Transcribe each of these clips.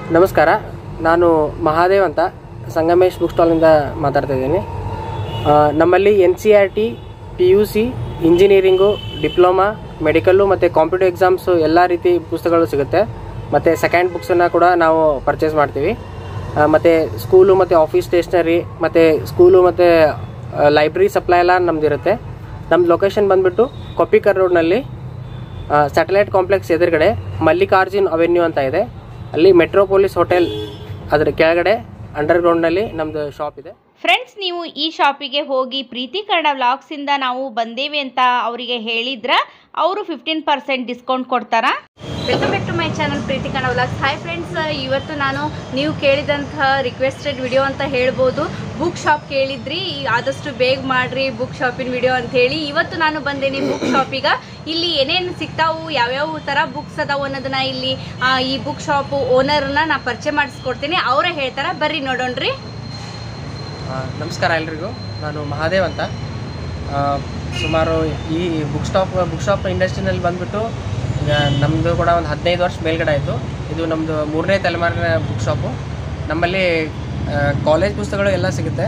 ನಮಸ್ಕಾರ ನಾನು ಮಹಾದೇವ್ ಅಂತ ಸಂಗಮೇಶ್ ಬುಕ್ ಸ್ಟಾಲಿಂದ ಮಾತಾಡ್ತಾ ಇದ್ದೀನಿ ಆ, ನಮ್ಮಲ್ಲಿ N C R T P U C engineering diploma medical ಮತ್ತು ಕಾಂಪಿಟೇಟಿವ್ ಎಕ್ಸಾಮ್ಸು ಎಲ್ಲ ರೀತಿ ಪುಸ್ತಕಗಳು ಸಿಗುತ್ತೆ ಮತ್ತು ಸೆಕೆಂಡ್ ಬುಕ್ಸನ್ನು ಕೂಡ ನಾವು ಪರ್ಚೇಸ್ ಮಾಡ್ತೀವಿ ಮತ್ತು ಸ್ಕೂಲು ಮತ್ತು ಆಫೀಸ್ ಸ್ಟೇಷ್ನರಿ ಮತ್ತು ಸ್ಕೂಲು ಮತ್ತು ಲೈಬ್ರರಿ ಸಪ್ಲೈ ಎಲ್ಲ ನಮ್ದಿರುತ್ತೆ ನಮ್ಮ ಲೊಕೇಶನ್ ಬಂದುಬಿಟ್ಟು ಕೊಪ್ಪಿಕರ್ ರೋಡ್ನಲ್ಲಿ ಸ್ಯಾಟಲೈಟ್ ಕಾಂಪ್ಲೆಕ್ಸ್ ಎದುರುಗಡೆ ಮಲ್ಲಿಕಾರ್ಜುನ್ ಅವೆನ್ಯೂ ಅಂತ ಇದೆ ಅಲ್ಲಿ ಮೆಟ್ರೋಪೊಲಿಸ್ ಹೋಟೆಲ್ ಅದರ ಕೆಳಗಡೆ ಅಂಡರ್ಗ್ರೌಂಡ್ನಲ್ಲಿ ನಮ್ಮದು ಶಾಪ್ ಇದೆ ಫ್ರೆಂಡ್ಸ್ ನೀವು ಈ ಶಾಪಿಗೆ ಹೋಗಿ ಪ್ರೀತಿ ಕನ್ನಡ ವ್ಲಾಗ್ಸಿಂದ ನಾವು ಬಂದೇವೆ ಅಂತ ಅವರಿಗೆ ಹೇಳಿದ್ರ ಅವರು ಫಿಫ್ಟೀನ್ ಪರ್ಸೆಂಟ್ ಡಿಸ್ಕೌಂಟ್ ಕೊಡ್ತಾರಾ welcome back to my channel Preethi Kannada vlogs hi friends ಇವತ್ತು ನಾನು ನೀವು ಕೇಳಿದಂತಹ ರಿಕ್ವೆಸ್ಟೆಡ್ ವಿಡಿಯೋ ಅಂತ ಹೇಳ್ಬೋದು ಬುಕ್ ಶಾಪ್ ಕೇಳಿದ್ರಿ ಈ ಆದಷ್ಟು ಬೇಗ ಮಾಡ್ರಿ ಬುಕ್ ಶಾಪಿನ ವಿಡಿಯೋ ಅಂತ ಹೇಳಿ ಇವತ್ತು ನಾನು ಬಂದೇನಿ ಬುಕ್ ಶಾಪಿಗೆ ಇಲ್ಲಿ ಏನೇನು ಸಿಗ್ತಾವು ಯಾವ್ಯಾವ ಥರ ಬುಕ್ಸ್ ಅದಾವು ಅನ್ನೋದನ್ನ ಇಲ್ಲಿ ಆ, ಈ ಬುಕ್ ಶಾಪ್ ಓನರ್ನ ನಾ ಪರಿಚಯ ಮಾಡಿಸ್ಕೊಡ್ತೀನಿ ಅವರೇ ಹೇಳ್ತಾರ ಬರ್ರಿ ನೋಡೋಣ್ರಿ ಆ, ನಮಸ್ಕಾರ ಎಲ್ರಿಗೂ ನಾನು ಮಹಾದೇವ್ ಅಂತ ಆ, ಸುಮಾರು ಈ ಬುಕ್ ಸ್ಟಾಪ್ ಬುಕ್ ಶಾಪ್ ಇಂಡಸ್ಟ್ರಿನಲ್ಲಿ ಬಂದುಬಿಟ್ಟು ಈಗ ನಮ್ಮದು ಕೂಡ ಒಂದು ಹದಿನೈದು ವರ್ಷ ಮೇಲ್ಗಡೆ ಆಯಿತು ಇದು ನಮ್ಮದು ಮೂರನೇ ತಲೆಮಾರಿನ ಬುಕ್ ಶಾಪು ನಮ್ಮಲ್ಲಿ ಕಾಲೇಜ್ ಪುಸ್ತಕಗಳು ಎಲ್ಲ ಸಿಗುತ್ತೆ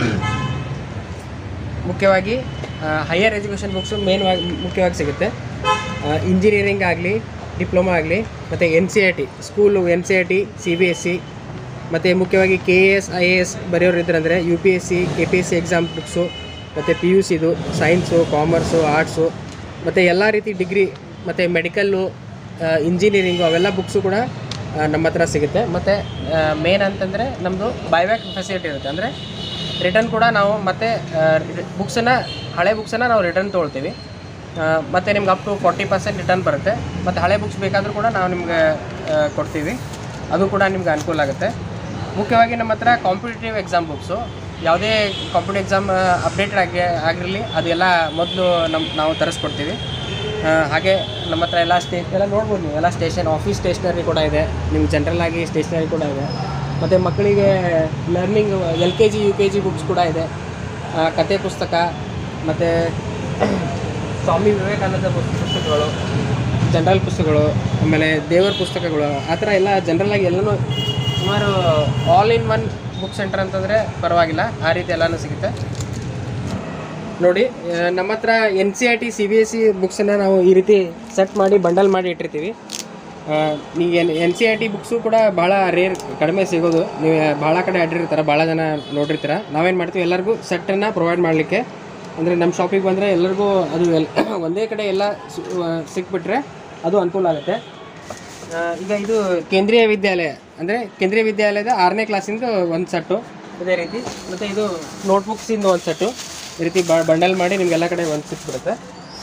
ಮುಖ್ಯವಾಗಿ ಹೈಯರ್ ಎಜುಕೇಷನ್ ಬುಕ್ಸು ಮೇನ್ ಮುಖ್ಯವಾಗಿ ಸಿಗುತ್ತೆ ಇಂಜಿನಿಯರಿಂಗ್ ಆಗಲಿ ಡಿಪ್ಲೊಮಾ ಆಗಲಿ ಮತ್ತು N C I T school N C I T C B S C ಮತ್ತು ಮುಖ್ಯವಾಗಿ K A S I A S ಬರೆಯೋರು ಇದ್ರಂದರೆ U P S C K P S C exam books ಮತ್ತು P U ಸಿದು science commerce arts ಮತ್ತು ಎಲ್ಲ ರೀತಿ degree ಮತ್ತು ಮೆಡಿಕಲ್ಲು ಇಂಜಿನಿಯರಿಂಗು ಅವೆಲ್ಲ ಬುಕ್ಸು ಕೂಡ ಆ, ನಮ್ಮ ಹತ್ರ ಸಿಗುತ್ತೆ ಮತ್ತು ಮೇನ್ ಅಂತಂದರೆ ನಮ್ಮದು ಬೈಬ್ಯಾಕ್ ಫೆಸಿಲಿಟಿ ಇರುತ್ತೆ ಅಂದರೆ ರಿಟರ್ನ್ ಕೂಡ ನಾವು ಮತ್ತೆ ಬುಕ್ಸನ್ನು ಹಳೆ ಬುಕ್ಸನ್ನು ನಾವು ರಿಟರ್ನ್ ತೊಗೊಳ್ತೀವಿ ಆ, ಮತ್ತೆ ನಿಮ್ಗೆ up to forty percent return ಬರುತ್ತೆ ಮತ್ತು ಹಳೆ ಬುಕ್ಸ್ ಬೇಕಾದರೂ ಕೂಡ ನಾವು ನಿಮ್ಗೆ ಆ, ಕೊಡ್ತೀವಿ ಅದು ಕೂಡ ನಿಮ್ಗೆ ಅನುಕೂಲ ಆಗುತ್ತೆ ಮುಖ್ಯವಾಗಿ ನಮ್ಮ ಹತ್ರ ಕಾಂಪಿಟೇಟಿವ್ ಎಕ್ಸಾಮ್ ಬುಕ್ಸು ಯಾವುದೇ ಕಾಂಪಿಟೇಟಿವ್ ಎಕ್ಸಾಮ್ ಅಪ್ಡೇಟೆಡ್ ಆಗಿ ಆಗಿರಲಿ ಅದೆಲ್ಲ ಮೊದಲು ನಮ್ಮ ನಾವು ತರಿಸ್ಕೊಡ್ತೀವಿ ಆ, ಹಾಗೆ ನಮ್ಮ ಹತ್ರ ಎಲ್ಲ ಸ್ಟೇ ಎಲ್ಲ ನೋಡ್ಬೋದು ನೀವು ಎಲ್ಲ ಸ್ಟೇಷನ್ ಆಫೀಸ್ ಸ್ಟೇಷ್ನರಿ ಕೂಡ ಇದೆ ನಿಮ್ಗೆ ಜನರಲ್ ಆಗಿ ಸ್ಟೇಷ್ನರಿ ಕೂಡ ಇದೆ ಮತ್ತು ಮಕ್ಕಳಿಗೆ learning L K G U K G books ಕೂಡ ಇದೆ ಆ, ಕತೆ ಪುಸ್ತಕ ಮತ್ತು ಸ್ವಾಮಿ ವಿವೇಕಾನಂದ ಪುಸ್- ಪುಸ್ತಕಗಳು ಜನರಲ್ ಪುಸ್ತಕಗಳು ಆಮೇಲೆ ದೇವರ ಪುಸ್ತಕಗಳು ಆ ಥರ ಎಲ್ಲ ಜನರಲ್ ಆಗಿ ಎಲ್ಲನೂ ಸುಮಾರು all in one book centre ಅಂತಂದರೆ ಪರವಾಗಿಲ್ಲ ಆ ರೀತಿ ಎಲ್ಲನೂ ಸಿಗುತ್ತೆ ನೋಡಿ ಆ, ನಮ್ಮ ಹತ್ರ N C I T C B S C ಬುಕ್ಸನ್ನು ನಾವು ಈ ರೀತಿ ಸೆಟ್ ಮಾಡಿ ಬಂಡಲ್ ಮಾಡಿ ಇಟ್ಟಿರ್ತೀವಿ ಆ, ನೀವು N N C I T books ಕೂಡ ಭಾಳ ರೇರ್ ಕಡಿಮೆ ಸಿಗೋದು ನೀವು ಭಾಳ ಕಡೆ ಅಡ್ಡಿರ್ತಾರೆ ಭಾಳ ಜನ ನೋಡಿರ್ತೀರ ನಾವೇನು ಮಾಡ್ತೀವಿ ಎಲ್ಲರಿಗೂ ಸೆಟ್ಟನ್ನು ಪ್ರೊವೈಡ್ ಮಾಡಲಿಕ್ಕೆ ಅಂದರೆ ನಮ್ಮ ಶಾಪಿಗೆ ಬಂದರೆ ಎಲ್ಲರಿಗೂ ಅದು ಎಲ್ ಒಂದೇ ಕಡೆ ಎಲ್ಲ ಸು- ಆ, ಸಿಕ್ಬಿಟ್ರೆ ಅದು ಅನುಕೂಲ ಆಗುತ್ತೆ ಆ, ಈಗ ಇದು ಕೇಂದ್ರೀಯ ವಿದ್ಯಾಲಯ ಅಂದರೆ ಕೇಂದ್ರೀಯ ವಿದ್ಯಾಲಯದ ಆರನೇ ಕ್ಲಾಸಿಂದ ಒಂದು ಸೆಟ್ಟು ಇದೇ ರೀತಿ ಮತ್ತು ಇದು ನೋಟ್ಬುಕ್ಸಿಂದ ಒಂದು ಸೆಟ್ಟು ಈ ರೀತಿ ಬ ಬಂಡಲ್ ಮಾಡಿ ನಿಮಗೆಲ್ಲ ಕಡೆ ಒಂದು ಸಿಕ್ಬಿಡುತ್ತೆ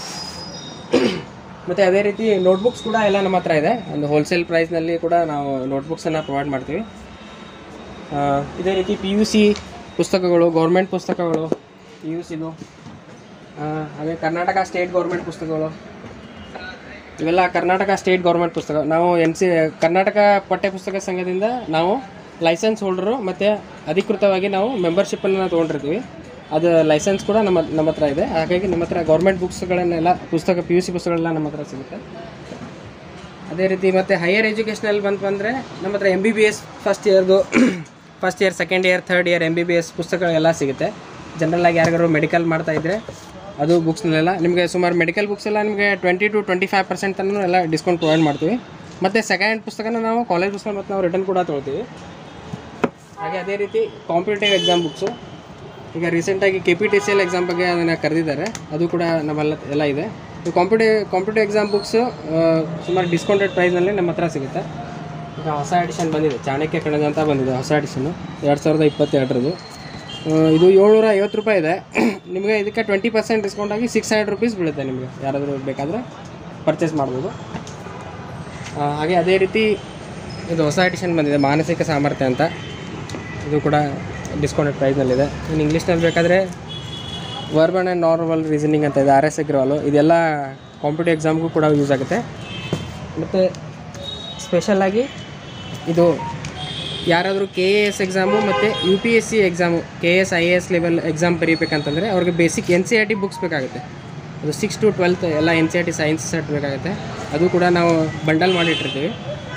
ಮತ್ತು ಅದೇ ರೀತಿ ನೋಟ್ಬುಕ್ಸ್ ಕೂಡ ಎಲ್ಲ ನಮ್ಮ ಹತ್ರ ಇದೆ ಒಂದು ಹೋಲ್ಸೇಲ್ ಪ್ರೈಸ್ನಲ್ಲಿ ಕೂಡ ನಾವು ನೋಟ್ಬುಕ್ಸನ್ನು ಪ್ರೊವೈಡ್ ಮಾಡ್ತೀವಿ ಆ, ಇದೇ ರೀತಿ ಪಿ ಯು ಸಿ ಪುಸ್ತಕಗಳು ಗೌರ್ಮೆಂಟ್ ಪುಸ್ತಕಗಳು ಪಿ ಯು ಸಿದು ಹಾಗೆ ಕರ್ನಾಟಕ ಸ್ಟೇಟ್ ಗೌರ್ಮೆಂಟ್ ಪುಸ್ತಕಗಳು ಇವೆಲ್ಲ ಕರ್ನಾಟಕ ಸ್ಟೇಟ್ ಗೌರ್ಮೆಂಟ್ ಪುಸ್ತಕ ನಾವು ಎನ್ ಸಿ ಕರ್ನಾಟಕ ಪಠ್ಯಪುಸ್ತಕ ಸಂಘದಿಂದ ನಾವು ಲೈಸೆನ್ಸ್ ಹೋಲ್ಡರು ಮತ್ತು ಅಧಿಕೃತವಾಗಿ ನಾವು ಮೆಂಬರ್ಶಿಪ್ಪನ್ನು ತೊಗೊಂಡಿರ್ತೀವಿ ಅದು ಲೈಸೆನ್ಸ್ ಕೂಡ ನಮ್ಮ ನಮ್ಮ ಹತ್ರ ಇದೆ ಹಾಗಾಗಿ ನಮ್ಮ ಹತ್ರ ಗೌರ್ಮೆಂಟ್ ಬುಕ್ಸ್ಗಳನ್ನೆಲ್ಲ ಪುಸ್ತಕ ಪಿ ಯು ಸಿ ಪುಸ್ತಕಗಳೆಲ್ಲ ನಮ್ಮ ಹತ್ರ ಸಿಗುತ್ತೆ ಅದೇ ರೀತಿ ಮತ್ತು ಹೈಯರ್ ಎಜುಕೇಷನಲ್ಲಿ ಬಂತು ಅಂದರೆ ನಮ್ಮ ಹತ್ರ M B B S first ಇಯರ್ದು first year second year third year M B B S ಪುಸ್ತಕಗಳೆಲ್ಲ ಸಿಗುತ್ತೆ ಜನರಲಾಗಿ ಯಾರಿಗಾರು ಮೆಡಿಕಲ್ ಮಾಡ್ತಾ ಇದ್ದರೆ ಅದು ಬುಕ್ಸ್ನಲ್ಲೆಲ್ಲ ನಿಮಗೆ ಸುಮಾರು ಮೆಡಿಕಲ್ ಬುಕ್ಸ್ ಎಲ್ಲ ನಿಮಗೆ twenty to twenty five percent ತನಕ ಎಲ್ಲ ಡಿಸ್ಕೌಂಟ್ ಪ್ರೊವೈಡ್ ಮಾಡ್ತೀವಿ ಮತ್ತು ಸೆಕೆಂಡ್ ಪುಸ್ತಕನ ನಾವು ಕಾಲೇಜ್ ಪುಸ್ತಕ ಮತ್ತು ನಾವು ರಿಟರ್ನ್ ಕೂಡ ತೊಗೊಳ್ತೀವಿ ಹಾಗೆ ಅದೇ ರೀತಿ ಕಾಂಪಿಟೇಟಿವ್ ಎಕ್ಸಾಮ್ ಬುಕ್ಸು ಈಗ ರೀಸೆಂಟಾಗಿ K P T C L exam ಬಗ್ಗೆ ಅದನ್ನು ಕರೆದಿದ್ದಾರೆ ಅದು ಕೂಡ ನಮ್ಮೆಲ್ಲ ಎಲ್ಲ ಇದೆ ಈ ಕಾಂಪಿಟೇಟಿವ್ ಕಾಂಪಿಟೇಟಿವ್ ಎಕ್ಸಾಮ್ ಬುಕ್ಸು ಸುಮಾರು ಡಿಸ್ಕೌಂಟೆಡ್ ಪ್ರೈಸ್ನಲ್ಲಿ ನಮ್ಮ ಹತ್ರ ಸಿಗುತ್ತೆ ಈಗ ಹೊಸ ಎಡಿಷನ್ ಬಂದಿದೆ ಚಾಣಕ್ಯ ಕಣಜ ಅಂತ ಬಂದಿದೆ ಹೊಸ ಎಡಿಷನ್ನು ಎರಡು ಸಾವಿರದ ಇಪ್ಪತ್ತೆರಡರದು ಆ, ಇದು ಏಳ್ನೂರ ಐವತ್ತು ರೂಪಾಯಿ ಇದೆ ನಿಮಗೆ ಇದಕ್ಕೆ ಟ್ವೆಂಟಿ ಪರ್ಸೆಂಟ್ ಡಿಸ್ಕೌಂಟ್ ಆಗಿ ಸಿಕ್ಸ್ ಹಂಡ್ರೆಡ್ ರುಪೀಸ್ ಬೀಳುತ್ತೆ ನಿಮಗೆ ಯಾರಾದರೂ ಬೇಕಾದರೆ ಪರ್ಚೇಸ್ ಮಾಡ್ಬೋದು ಆ, ಹಾಗೆ ಅದೇ ರೀತಿ ಇದು ಹೊಸ ಎಡಿಷನ್ ಬಂದಿದೆ ಮಾನಸಿಕ ಸಾಮರ್ಥ್ಯ ಅಂತ ಇದು ಕೂಡ ಡಿಸ್ಕೌಂಟೆಡ್ ಪ್ರೈಸ್ನಲ್ಲಿದೆ ಇನ್ನು ಇಂಗ್ಲೀಷ್ನಲ್ಲಿ ಬೇಕಾದರೆ ವರ್ಬನ್ ಆ್ಯಂಡ್ ನಾರ್ಮಲ್ ರೀಸನಿಂಗ್ ಅಂತ ಇದೆ ಆರ್ ಎಸ್ ಎಗ್ರವಾಲು ಇದೆಲ್ಲ ಕಾಂಪಿಟೇಟಿವ್ ಎಕ್ಸಾಮ್ಗೂ ಕೂಡ ಯೂಸ್ ಆಗುತ್ತೆ ಮತ್ತು ಸ್ಪೆಷಲಾಗಿ ಇದು ಯಾರಾದರೂ ಕೆ ಎ ಎಸ್ ಎಕ್ಸಾಮು ಮತ್ತು U P S C exam K S I A S level exam ಬರೀಬೇಕಂತಂದರೆ ಅವ್ರಿಗೆ basic N C R T books ಬೇಕಾಗುತ್ತೆ ಅದು ಸಿಕ್ಸ್ ಟು ಟ್ವೆಲ್ತ್ ಎಲ್ಲ N C R T science set ಬೇಕಾಗುತ್ತೆ ಅದು ಕೂಡ ನಾವು ಬಂಡಲ್ ಮಾಡಿಟ್ಟಿರ್ತೀವಿ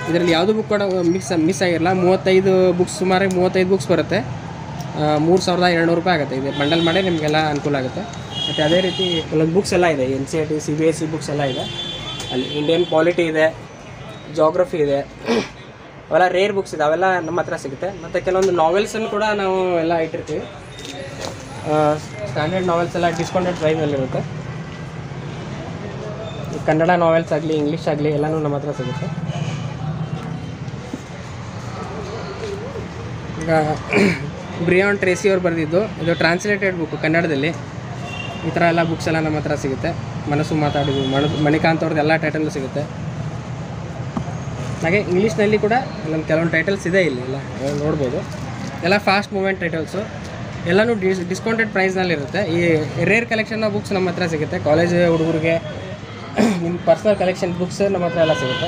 ಇದರಲ್ಲಿ ಯಾವುದು ಬುಕ್ ಕೂಡ ಮಿಕ್ಸ್ ಮಿಸ್ ಆಗಿರಲ್ಲ ಮೂವತ್ತೈದು ಬುಕ್ಸ್ ಸುಮಾರು ಮೂವತ್ತೈದು ಬುಕ್ಸ್ ಬರುತ್ತೆ ಮೂರು ಸಾವಿರದ ಎರಡುನೂರು ರೂಪಾಯಿ ಆಗುತ್ತೆ ಇದು ಬಂಡಲ್ ಮಾಡಿ ನಿಮಗೆಲ್ಲ ಅನುಕೂಲ ಆಗುತ್ತೆ ಮತ್ತು ಅದೇ ರೀತಿ ಕೆಲವೊಂದು ಬುಕ್ಸ್ ಎಲ್ಲ ಇದೆ N C I T C B S C books ಎಲ್ಲ ಇದೆ ಅಲ್ಲಿ ಇಂಡಿಯನ್ ಪಾಲಿಟಿ ಇದೆ ಜಾಗ್ರಫಿ ಇದೆ ಅವೆಲ್ಲ ರೇರ್ ಬುಕ್ಸ್ ಇದೆ ಅವೆಲ್ಲ ನಮ್ಮ ಹತ್ರ ಸಿಗುತ್ತೆ ಮತ್ತು ಕೆಲವೊಂದು ನಾವೆಲ್ಸನ್ನು ಕೂಡ ನಾವು ಎಲ್ಲ ಇಟ್ಟಿರ್ತೀವಿ ಸ್ಟ್ಯಾಂಡರ್ಡ್ ನಾವೆಲ್ಸ್ ಎಲ್ಲ ಡಿಸ್ಕೌಂಟೆಡ್ ಪ್ರೈಸಲ್ಲಿರುತ್ತೆ ಈ ಕನ್ನಡ ನಾವೆಲ್ಸ್ ಆಗಲಿ ಇಂಗ್ಲೀಷ್ ಆಗಲಿ ಎಲ್ಲನೂ ನಮ್ಮ ಹತ್ರ ಸಿಗುತ್ತೆ ಈಗ ಬ್ರಿಯಾನ್ ಟ್ರೇಸಿ ಅವ್ರು ಬರೆದಿದ್ದು ಇದು ಟ್ರಾನ್ಸ್ಲೇಟೆಡ್ ಬುಕ್ ಕನ್ನಡದಲ್ಲಿ ಈ ಥರ ಎಲ್ಲ ಬುಕ್ಸ್ ಎಲ್ಲ ನಮ್ಮ ಹತ್ರ ಸಿಗುತ್ತೆ ಮನಸ್ಸು ಮಾತಾಡಿದ್ವಿ ಮಣ ಮಣಿಕಾಂತ್ ಅವ್ರದ್ದು ಎಲ್ಲ ಟೈಟಲ್ಲು ಸಿಗುತ್ತೆ ಹಾಗೆ ಇಂಗ್ಲೀಷ್ನಲ್ಲಿ ಕೂಡ ಇಲ್ಲೊಂದು ಕೆಲವೊಂದು ಟೈಟಲ್ಸ್ ಇದೆ ಇಲ್ಲಿ ಎಲ್ಲ ನೀವು ನೋಡ್ಬೋದು ಎಲ್ಲ ಫಾಸ್ಟ್ ಮೂಮೆಂಟ್ ಟೈಟಲ್ಸು ಎಲ್ಲನೂ ಡಿಸ್ ಡಿಸ್ಕೌಂಟೆಡ್ ಪ್ರೈಸ್ನಲ್ಲಿ ಇರುತ್ತೆ ಈ ರೇರ್ ಕಲೆಕ್ಷನ್ನ ಬುಕ್ಸ್ ನಮ್ಮ ಹತ್ರ ಸಿಗುತ್ತೆ ಕಾಲೇಜ್ ಹುಡುಗರಿಗೆ ನಿಮ್ಮ ಪರ್ಸ್ನಲ್ ಕಲೆಕ್ಷನ್ ಬುಕ್ಸ್ ನಮ್ಮ ಹತ್ರ ಎಲ್ಲ ಸಿಗುತ್ತೆ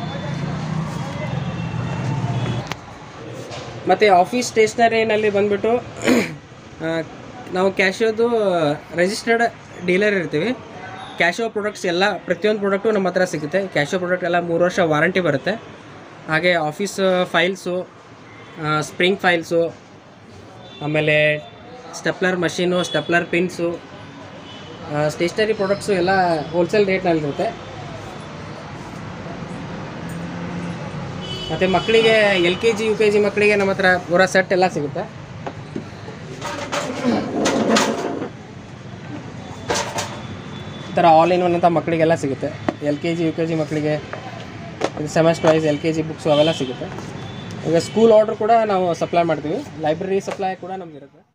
ಮತ್ತು ಆಫೀಸ್ ಸ್ಟೇಷ್ನರಿನಲ್ಲಿ ಬಂದುಬಿಟ್ಟು ನಾವು ಕ್ಯಾಶೋದು ರಿಜಿಸ್ಟರ್ಡ್ ಡೀಲರ್ ಇರ್ತೀವಿ ಕ್ಯಾಶೋ ಪ್ರಾಡಕ್ಟ್ಸ್ ಎಲ್ಲ ಪ್ರತಿಯೊಂದು ಪ್ರಾಡಕ್ಟು ನಮ್ಮ ಹತ್ರ ಸಿಗುತ್ತೆ ಕ್ಯಾಶೋ ಪ್ರಾಡಕ್ಟ್ ಎಲ್ಲ ಮೂರು ವರ್ಷ ವಾರಂಟಿ ಬರುತ್ತೆ ಹಾಗೆ ಆಫೀಸ್ ಫೈಲ್ಸು ಸ್ಪ್ರಿಂಗ್ ಫೈಲ್ಸು ಆಮೇಲೆ stapler machine stapler pins stationery products ಎಲ್ಲ ಹೋಲ್ಸೇಲ್ ರೇಟ್ನಲ್ಲಿರುತ್ತೆ ಮತ್ತು ಮಕ್ಕಳಿಗೆ L K G U K G ಮಕ್ಕಳಿಗೆ ನಮ್ಮ ಹತ್ರ ಪೂರ ಸೆಟ್ ಎಲ್ಲ ಸಿಗುತ್ತೆ ಈ ಥರ ಆಲ್ ಇನ್ ಒನ್ ಅಂತ ಮಕ್ಕಳಿಗೆಲ್ಲ ಸಿಗುತ್ತೆ L K G U K G ಮಕ್ಕಳಿಗೆ ಇದು semester wise L K G books ಅವೆಲ್ಲ ಸಿಗುತ್ತೆ ಈಗ ಸ್ಕೂಲ್ ಆರ್ಡ್ರ್ ಕೂಡ ನಾವು ಸಪ್ಲೈ ಮಾಡ್ತೀವಿ ಲೈಬ್ರರಿ ಸಪ್ಲೈ ಕೂಡ ನಮ್ಗೆ ಇರುತ್ತೆ